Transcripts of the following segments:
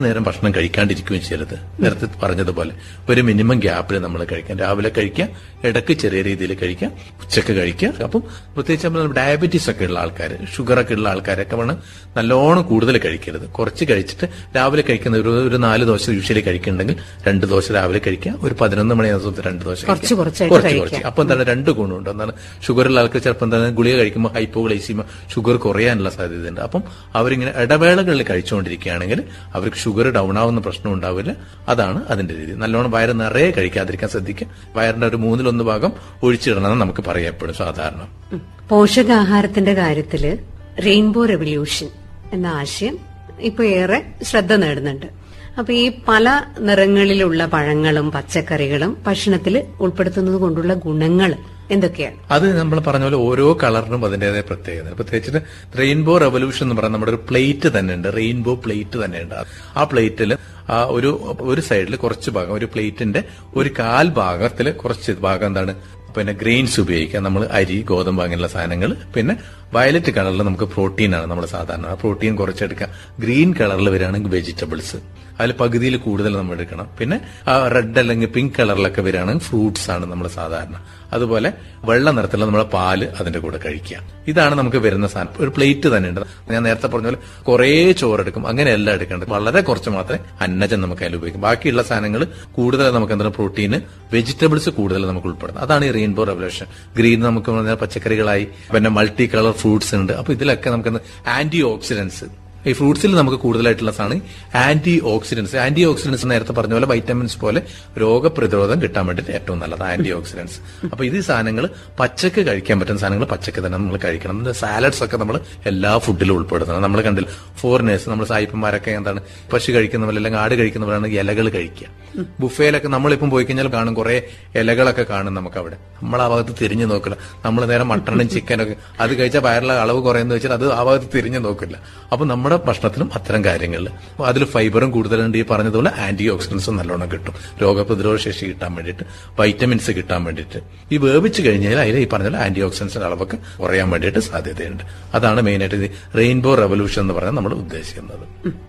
നേരം ഭക്ഷണം കഴിക്കാണ്ടിരിക്കുകയും ചെയ്യരുത് നേരത്തെ പറഞ്ഞതുപോലെ ഒരു മിനിമം ഗ്യാപ്പിൽ നമ്മൾ കഴിക്കാം രാവിലെ കഴിക്കാം ഇടയ്ക്ക് ചെറിയ രീതിയിൽ കഴിക്കാം ഉച്ചക്ക് കഴിക്കാം അപ്പം പ്രത്യേകിച്ച് നമ്മൾ ഡയബറ്റീസ് ഒക്കെ ഉള്ള ആൾക്കാർ ഷുഗർ ഒക്കെ ഉള്ള ആൾക്കാരൊക്കെ വേണം നല്ലോണം കൂടുതൽ കഴിക്കരുത് കുറച്ച് കഴിച്ചിട്ട് രാവിലെ കഴിക്കുന്ന ഒരു ഒരു നാല് ദോശ യൂഷ്വലി കഴിക്കുന്നുണ്ടെങ്കിൽ രണ്ട് ദോശ രാവിലെ കഴിക്കാം ഒരു പതിനൊന്ന് മണി സമയത്ത് രണ്ട് ദോശ കഴിക്കാം. കുറച്ച് കുറച്ചായിട്ട് കുറച്ച് കഴിക്കാം. കുറച്ച് അപ്പൊ എന്താണ് രണ്ട് ഗുണമുണ്ട് എന്താണ് ഷുഗറുള്ള ആൾക്ക് ചിലപ്പോൾ എന്താണ് ഗുളിക കഴിക്കുമ്പോൾ ഹൈപ്പോഗ്ലൈസീമ ഷുഗർ കുറയാനുള്ള സാധ്യതയുണ്ട് അപ്പം അവരിങ്ങനെ ഇടവേളകളിൽ കഴിച്ചുകൊണ്ടിരിക്കുകയാണെങ്കിൽ അവർക്ക് ഷുഗർ ഡൗൺ ആവുന്ന പ്രശ്നം ഉണ്ടാവില്ല അതാണ് അതിന്റെ രീതി നല്ലോണം വയറ് നിറയെ കഴിക്കാതിരിക്കാൻ ശ്രദ്ധിക്കുക വയറിന്റെ ഒരു മൂന്നിലൊന്ന് ഭാഗം ഒഴിച്ചിടണമെന്ന് നമുക്ക് പറയപ്പെടും സാധാരണ പോഷകാഹാരത്തിന്റെ കാര്യത്തില് റെയിൻബോ റെവല്യൂഷൻ എന്ന ആശയം ഇപ്പൊ ഏറെ ശ്രദ്ധ നേടുന്നുണ്ട് അപ്പൊ ഈ പല നിറങ്ങളിലുള്ള പഴങ്ങളും പച്ചക്കറികളും ഭക്ഷണത്തിൽ ഉൾപ്പെടുത്തുന്നത് കൊണ്ടുള്ള ഗുണങ്ങൾ എന്തൊക്കെയാണ് അത് നമ്മൾ പറഞ്ഞ പോലെ ഓരോ കളറിനും അതിന്റേതായ പ്രത്യേകത പ്രത്യേകിച്ച് റെയിൻബോ റെവല്യൂഷൻ എന്ന് പറയുന്ന നമ്മുടെ ഒരു പ്ലേറ്റ് തന്നെ ഉണ്ട് റെയിൻബോ പ്ലേറ്റ് തന്നെ ഉണ്ട് ആ പ്ലേറ്റിൽ ആ ഒരു ഒരു സൈഡിൽ കുറച്ച് ഭാഗം ഒരു പ്ലേറ്റിന്റെ ഒരു കാൽ ഭാഗത്തിൽ കുറച്ച് ഭാഗം എന്താണ് പിന്നെ ഗ്രെയിൻസ് ഉപയോഗിക്കാം നമ്മൾ അരി ഗോതമ്പ് അങ്ങനെയുള്ള സാധനങ്ങൾ പിന്നെ വയലറ്റ് കളറിൽ നമുക്ക് പ്രോട്ടീൻ ആണ് നമ്മൾ സാധാരണ ആ പ്രോട്ടീൻ കുറച്ചെടുക്കാം ഗ്രീൻ കളറിൽ വരികയാണെങ്കിൽ വെജിറ്റബിൾസ് അതിൽ പകുതിയിൽ കൂടുതൽ നമ്മൾ എടുക്കണം പിന്നെ റെഡ് അല്ലെങ്കിൽ പിങ്ക് കളറിലൊക്കെ വരികയാണെങ്കിൽ ഫ്രൂട്ട്സ് ആണ് നമ്മൾ സാധാരണ അതുപോലെ വെള്ള നിറത്തിലുള്ള നമ്മളെ പാല് അതിന്റെ കൂടെ കഴിക്കുക ഇതാണ് നമുക്ക് വരുന്ന സാധനം ഒരു പ്ലേറ്റ് തന്നെ ഉണ്ട് ഞാൻ നേരത്തെ പറഞ്ഞ പോലെ കുറേ ചോറെടുക്കും അങ്ങനെയല്ല എടുക്കേണ്ടത് വളരെ കുറച്ച് മാത്രമേ അന്നജം നമുക്ക് അതിൽ ഉപയോഗിക്കും ബാക്കിയുള്ള സാധനങ്ങൾ കൂടുതൽ നമുക്ക് എന്താണ് പ്രോട്ടീന് വെജിറ്റബിൾസ് കൂടുതൽ നമുക്ക് ഉൾപ്പെടുന്നത് അതാണ് ഈ റെയിൻബോ റെവല്യൂഷൻ ഗ്രീൻ നമുക്ക് പറഞ്ഞാൽ പച്ചക്കറികളായി പിന്നെ മൾട്ടി കളർ ഫ്രൂട്ട്സ് ഉണ്ട് അപ്പൊ ഇതിലൊക്കെ നമുക്ക് ആന്റി ഓക്സിഡൻസ് ഈ ഫ്രൂട്ട്സിൽ നമുക്ക് കൂടുതലായിട്ടുള്ള സാധനം ആന്റി ഓക്സിഡൻസ് ആന്റി ഓക്സിഡൻസ് നേരത്തെ പറഞ്ഞ പോലെ വൈറ്റമിൻസ് പോലെ രോഗപ്രതിരോധം കിട്ടാൻ വേണ്ടിയിട്ട് ഏറ്റവും നല്ലത് ആന്റി ഓക്സിഡൻസ് അപ്പൊ ഇത് സാധനങ്ങൾ പച്ചക്ക് കഴിക്കാൻ പറ്റുന്ന സാധനങ്ങൾ പച്ചക്ക് തന്നെ നമ്മൾ കഴിക്കണം സാലഡ്സ് ഒക്കെ നമ്മൾ എല്ലാ ഫുഡിലും ഉൾപ്പെടുത്തണം നമ്മൾ കണ്ടില്ല ഫോറിനേഴ്സ് നമ്മൾ സായിപ്പന്മാരൊക്കെ എന്താണ് പശു കഴിക്കുന്നവർ അല്ലെങ്കിൽ ആട് കഴിക്കുന്നവരാണ് ഇലകൾ കഴിക്കുക ബുഫേലൊക്കെ നമ്മളിപ്പം പോയി കഴിഞ്ഞാൽ കാണും കുറെ ഇലകളൊക്കെ കാണും നമുക്ക് അവിടെ നമ്മൾ ആ ഭാഗത്ത് തിരിഞ്ഞു നോക്കില്ല നമ്മൾ നേരെ മട്ടണും ചിക്കനും ഒക്കെ അത് കഴിച്ചാൽ വയറിലെ അളവ് കുറയുന്ന വെച്ചാൽ അത് ആ ഭാഗത്ത് തിരിഞ്ഞു നോക്കില്ല അപ്പൊ നമ്മുടെ ഭക്ഷണത്തിലും അത്തരം കാര്യങ്ങളിൽ അതിൽ ഫൈബറും കൂടുതലുണ്ട് ഈ പറഞ്ഞതുപോലെ ആന്റി ഓക്സിഡൻസും നല്ലോണം കിട്ടും രോഗപ്രതിരോധ ശേഷി കിട്ടാൻ വേണ്ടിയിട്ട് വൈറ്റമിൻസ് കിട്ടാൻ വേണ്ടിയിട്ട് ഈ വേവിച്ച് കഴിഞ്ഞാൽ അതിൽ ഈ പറഞ്ഞ പോലെ ആന്റി ഓക്സിഡൻസിന്റെ അളവൊക്കെ കുറയാൻ വേണ്ടിയിട്ട് സാധ്യതയുണ്ട് അതാണ് മെയിനായിട്ട് ഇത് റെയിൻബോ റെവല്യൂഷൻ എന്ന് പറഞ്ഞാൽ നമ്മൾ ഉദ്ദേശിക്കുന്നത്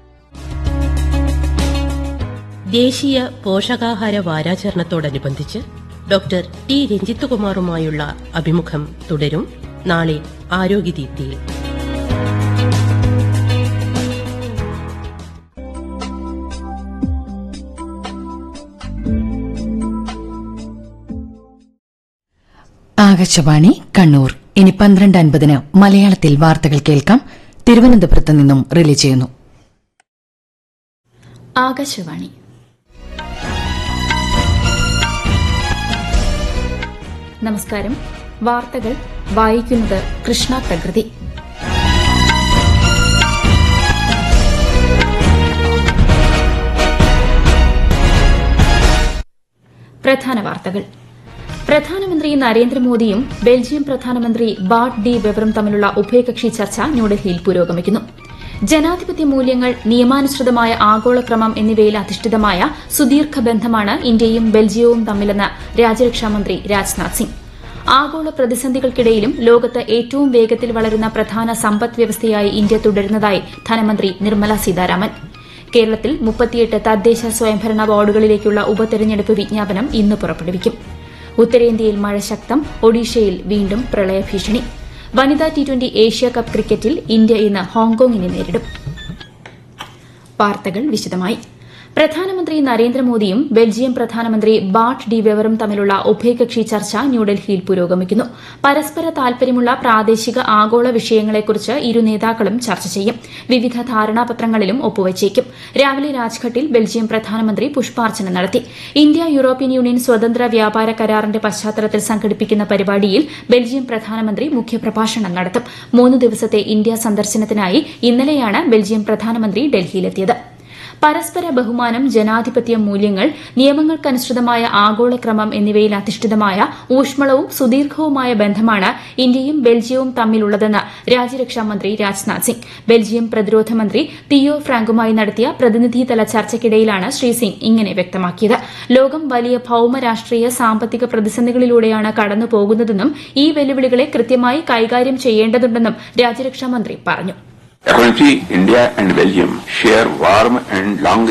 ദേശീയ പോഷകാഹാര വാരാചരണത്തോടനുബന്ധിച്ച് ഡോക്ടർ ടി രഞ്ജിത്ത് കുമാറുമായുള്ള അഭിമുഖം തുടരും നാളെ ആരോഗ്യദീപ്തിയിൽ ആകാശവാണി കണ്ണൂർ ഇനി പന്ത്രണ്ട് അൻപതിന് മലയാളത്തിൽ വാർത്തകൾ കേൾക്കാം തിരുവനന്തപുരത്ത് നിന്നും റിലേ ചെയ്യുന്നു ആകാശവാണി നമസ്കാരം വാർത്തകൾ വായിക്കുന്നത് കൃഷ്ണ പ്രകൃതി പ്രധാന വാർത്തകൾ പ്രധാനമന്ത്രി നരേന്ദ്രമോദിയും ബെൽജിയം പ്രധാനമന്ത്രി ബാർട്ട് ഡി വെവറും തമ്മിലുള്ള ഉഭയകക്ഷി ചർച്ച ന്യൂഡൽഹിയിൽ പുരോഗമിക്കുന്നു ജനാധിപത്യ മൂല്യങ്ങൾ നിയമാനുസൃതമായ ആഗോളക്രമം എന്നിവയിൽ അധിഷ്ഠിതമായ സുദീർഘ ബന്ധമാണ് ഇന്ത്യയും ബെൽജിയവും തമ്മിലെന്ന് രാജ്യരക്ഷാമന്ത്രി രാജ്നാഥ് സിംഗ് ആഗോള പ്രതിസന്ധികൾക്കിടയിലും ലോകത്ത് ഏറ്റവും വേഗത്തിൽ വളരുന്ന പ്രധാന സമ്പദ് വ്യവസ്ഥയായി ഇന്ത്യ തുടരുന്നതായി ധനമന്ത്രി നിർമ്മല സീതാരാമൻ കേരളത്തിൽ മുപ്പത്തിയെട്ട് തദ്ദേശ സ്വയംഭരണ വാർഡുകളിലേക്കുള്ള ഉപതെരഞ്ഞെടുപ്പ് വിജ്ഞാപനം ഇന്ന് പുറപ്പെടുവിക്കും ഉത്തരേന്ത്യയിൽ മഴ ശക്തം ഒഡീഷയിൽ വീണ്ടും പ്രളയഭീഷണി വനിതാ ടി ട്വന്റി ഏഷ്യ കപ്പ് ക്രിക്കറ്റിൽ ഇന്ത്യ ഇന്ന് ഹോങ്കോങ്ങിനെ നേരിടും വാർത്തകൾ വിശദമായി പ്രധാനമന്ത്രി നരേന്ദ്രമോദിയും ബെൽജിയം പ്രധാനമന്ത്രി ബാർട്ട് ഡി വെവറും തമ്മിലുള്ള ഉഭയകക്ഷി ചർച്ച ന്യൂഡൽഹിയിൽ പുരോഗമിക്കുന്നു പരസ്പര താൽപര്യമുള്ള പ്രാദേശിക ആഗോള വിഷയങ്ങളെക്കുറിച്ച് ഇരു നേതാക്കളും ചർച്ച ചെയ്യും വിവിധ ധാരണാപത്രങ്ങളിലും ഒപ്പുവച്ചേക്കും രാവിലെ രാജ്ഘട്ടിൽ ബെൽജിയം പ്രധാനമന്ത്രി പുഷ്പാർച്ചന നടത്തി ഇന്ത്യ യൂറോപ്യൻ യൂണിയൻ സ്വതന്ത്ര വ്യാപാര കരാറിന്റെ പശ്ചാത്തലത്തിൽ സംഘടിപ്പിക്കുന്ന പരിപാടിയിൽ ബെൽജിയം പ്രധാനമന്ത്രി മുഖ്യപ്രഭാഷണം നടത്തും മൂന്ന് ദിവസത്തെ ഇന്ത്യ സന്ദർശനത്തിനായി ഇന്നലെയാണ് ബെൽജിയം പ്രധാനമന്ത്രി ഡൽഹിയിലെത്തിയത് പരസ്പര ബഹുമാനം ജനാധിപത്യ മൂല്യങ്ങൾ നിയമങ്ങൾക്കനുസൃതമായ ആഗോളക്രമം എന്നിവയിൽ അധിഷ്ഠിതമായ ഊഷ്മളവും സുദീർഘവുമായ ബന്ധമാണ് ഇന്ത്യയും ബെൽജിയവും തമ്മിലുള്ളതെന്ന് രാജ്യരക്ഷാമന്ത്രി രാജ്നാഥ് സിംഗ് ബെൽജിയം പ്രതിരോധ മന്ത്രി തിയോ ഫ്രാങ്കുമായി നടത്തിയ പ്രതിനിധിതല ചർച്ചയ്ക്കിടയിലാണ് ശ്രീ സിംഗ് ഇങ്ങനെ വ്യക്തമാക്കിയത് ലോകം വലിയ ഭൌമ രാഷ്ട്രീയ സാമ്പത്തിക പ്രതിസന്ധികളിലൂടെയാണ് കടന്നുപോകുന്നതെന്നും ഈ വെല്ലുവിളികളെ കൃത്യമായി കൈകാര്യം ചെയ്യേണ്ടതുണ്ടെന്നും രാജ്യരക്ഷാമന്ത്രി പറഞ്ഞു Currently, India and Belgium share warm and long